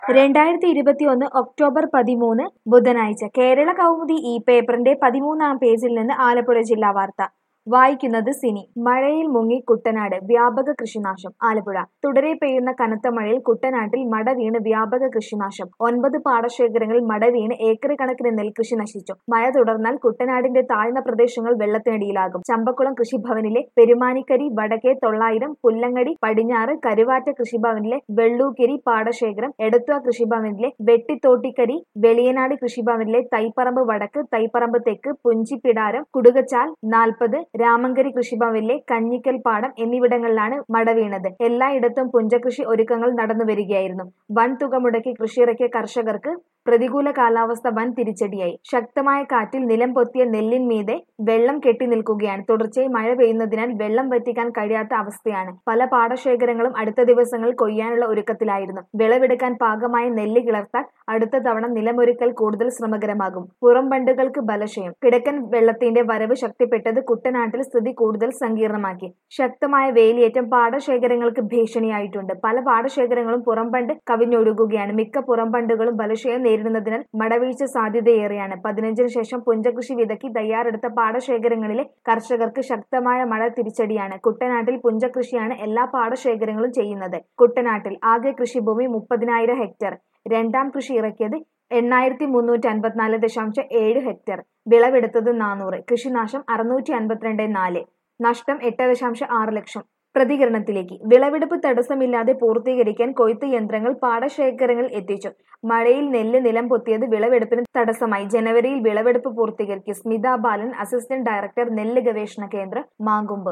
രണ്ടായിരത്തി ഇരുപത്തിയൊന്ന് ഒക്ടോബർ പതിമൂന്ന് ബുധനാഴ്ച കേരള കൗമുദി ഈ പേപ്പറിന്റെ പതിമൂന്നാം പേജിൽ നിന്ന് ആലപ്പുഴ ജില്ലാ വാർത്ത വായിക്കുന്നത് സിനി മഴയിൽ മുങ്ങി കുട്ടനാട് വ്യാപക കൃഷിനാശം ആലപ്പുഴ തുടരെ പെയ്യുന്ന കനത്ത മഴയിൽ കുട്ടനാട്ടിൽ മട വീണ് വ്യാപക കൃഷിനാശം ഒൻപത് പാടശേഖരങ്ങളിൽ മട വീണ് ഏക്കർ കണക്കിന് നെൽകൃഷി നശിച്ചു മഴ തുടർന്നാൽ കുട്ടനാടിന്റെ താഴ്ന്ന പ്രദേശങ്ങൾ വെള്ളത്തിനടിയിലാകും ചമ്പക്കുളം കൃഷിഭവനിലെ പെരുമാനിക്കരി വടക്കേ തൊള്ളായിരം പുല്ലങ്ങടി പടിഞ്ഞാറ് കരുവാറ്റ കൃഷിഭവനിലെ വെള്ളൂക്കിരി പാടശേഖരം എടത്വ കൃഷിഭവനിലെ വെട്ടിത്തോട്ടിക്കരി വെളിയനാട് കൃഷിഭവനിലെ തൈപ്പറമ്പ് വടക്ക് തൈപ്പറമ്പ് തെക്ക് പുഞ്ചിപ്പിടാരം കുടുകച്ചാൽ നാൽപ്പത് രാമങ്കരി കൃഷിഭവനിലെ കഞ്ഞിക്കൽ പാടം എന്നിവിടങ്ങളിലാണ് മട വീണത് എല്ലായിടത്തും പുഞ്ചകൃഷി ഒരുക്കങ്ങൾ നടന്നു വരികയായിരുന്നു വൻ തുക മുടക്കി കൃഷിയിറക്കിയ കർഷകർക്ക് പ്രതികൂല കാലാവസ്ഥ വൻ തിരിച്ചടിയായി ശക്തമായ കാറ്റിൽ നിലം പൊത്തിയ നെല്ലിൻമീതെ വെള്ളം കെട്ടി നിൽക്കുകയാണ് തുടർച്ചയായി മഴ പെയ്യുന്നതിനാൽ വെള്ളം വറ്റിക്കാൻ കഴിയാത്ത അവസ്ഥയാണ് പല പാടശേഖരങ്ങളും അടുത്ത ദിവസങ്ങളിൽ കൊയ്യാനുള്ള ഒരുക്കത്തിലായിരുന്നു വിളവെടുക്കാൻ പാകമായ നെല്ല് കിളർത്താൻ അടുത്ത തവണ നിലമൊരുക്കൽ കൂടുതൽ ശ്രമകരമാകും പുറംബണ്ടുകൾക്ക് ബലക്ഷയം കിഴക്കൻ വെള്ളത്തിന്റെ വരവ് ശക്തിപ്പെട്ടത് കുട്ടനാട്ടിൽ സ്ഥിതി കൂടുതൽ സങ്കീർണമാക്കി ശക്തമായ വേലിയേറ്റം പാടശേഖരങ്ങൾക്ക് ഭീഷണിയായിട്ടുണ്ട് പല പാടശേഖരങ്ങളും പുറംബണ്ട് കവിഞ്ഞൊഴുകുകയാണ് മിക്ക പുറംബണ്ടുകളും ബലക്ഷയം നേരിടുന്നതിനാൽ മടവീഴ്ച സാധ്യതയേറെയാണ് പതിനഞ്ചിന് ശേഷം പുഞ്ചകൃഷി വിതക്കി തയ്യാറെടുത്ത പാടശേഖരങ്ങളിലെ കർഷകർക്ക് ശക്തമായ മഴ തിരിച്ചടിയാണ് കുട്ടനാട്ടിൽ പുഞ്ചകൃഷിയാണ് എല്ലാ പാടശേഖരങ്ങളും ചെയ്യുന്നത് കുട്ടനാട്ടിൽ ആകെ കൃഷിഭൂമി മുപ്പതിനായിരം ഹെക്ടർ രണ്ടാം കൃഷി ഇറക്കിയത് എണ്ണായിരത്തി മുന്നൂറ്റി അൻപത്തിനാല് ദശാംശം ഏഴ് ഹെക്ടർ വിളവെടുത്തത് നാനൂറ് കൃഷിനാശം അറുന്നൂറ്റി അൻപത്തിരണ്ട് നാല് നഷ്ടം എട്ട് ദശാംശം ആറ് ലക്ഷം പ്രതികരണത്തിലേക്ക് വിളവെടുപ്പ് തടസ്സമില്ലാതെ പൂർത്തീകരിക്കാൻ കൊയ്ത്ത് യന്ത്രങ്ങൾ പാടശേഖരങ്ങളിൽ എത്തിച്ചു മഴയിൽ നെല്ല് നിലം പൊത്തിയത് വിളവെടുപ്പിന് തടസ്സമായി ജനുവരിയിൽ വിളവെടുപ്പ് പൂർത്തീകരിക്കും സ്മിത ബാലൻ അസിസ്റ്റന്റ് ഡയറക്ടർ നെല്ല് ഗവേഷണ കേന്ദ്രം മാങ്കൊമ്പ്